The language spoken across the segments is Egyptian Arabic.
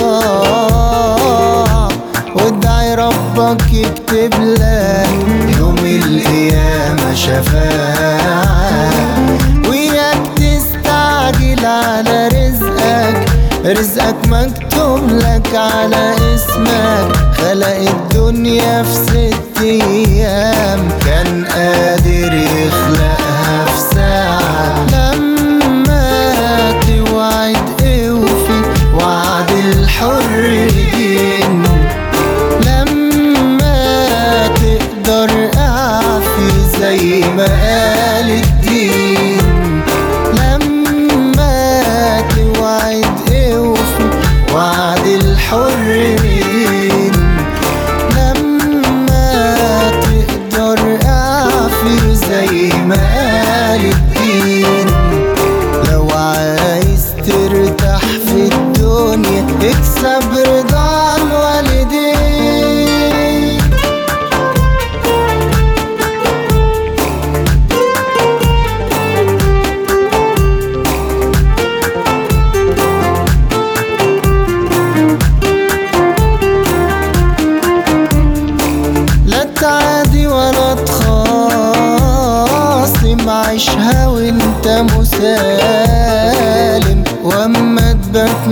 ضاع وادعي ربك يكتب لك يوم القيامة شفاعة وياك تستعجل على رزقك رزقك مكتوب لك على اسمك خلق الدنيا في ست ايام كان قادر يخلقها في ساعة لما توعد اوفي وعد الحر دين لما تقدر اعفي زي ما قال الدين لما توعد اوفي وعد الحر دين لما تقدر اعفي زي ما قال الدين لو عايز ترتاح في الدنيا اكسب رضا الوالدين لا تعادي ولا تخاصم عيشها وانت مسالم واما تبات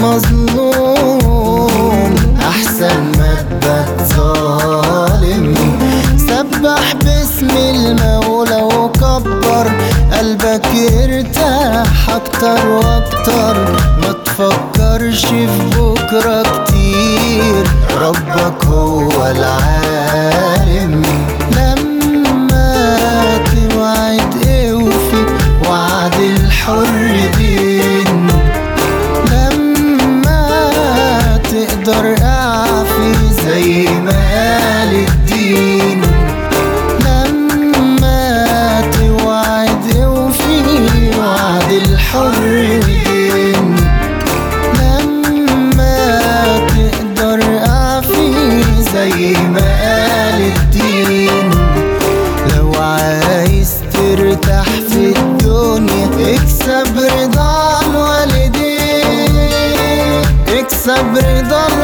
مظلوم احسن ما تبات ظالم سبح باسم المولى وكبر قلبك يرتاح اكتر واكتر ما تفكرش في بكره كتير ربك هو العالم لما توعد اوفي وعد الحر دين لما تقدر اعفي زي ما قال الدين لما توعد اوفي وعد الحر دين لما تقدر اعفي زي ما قال الدين لو عايز ترتاح في الدنيا اكسب رضا الوالدين اكسب رضا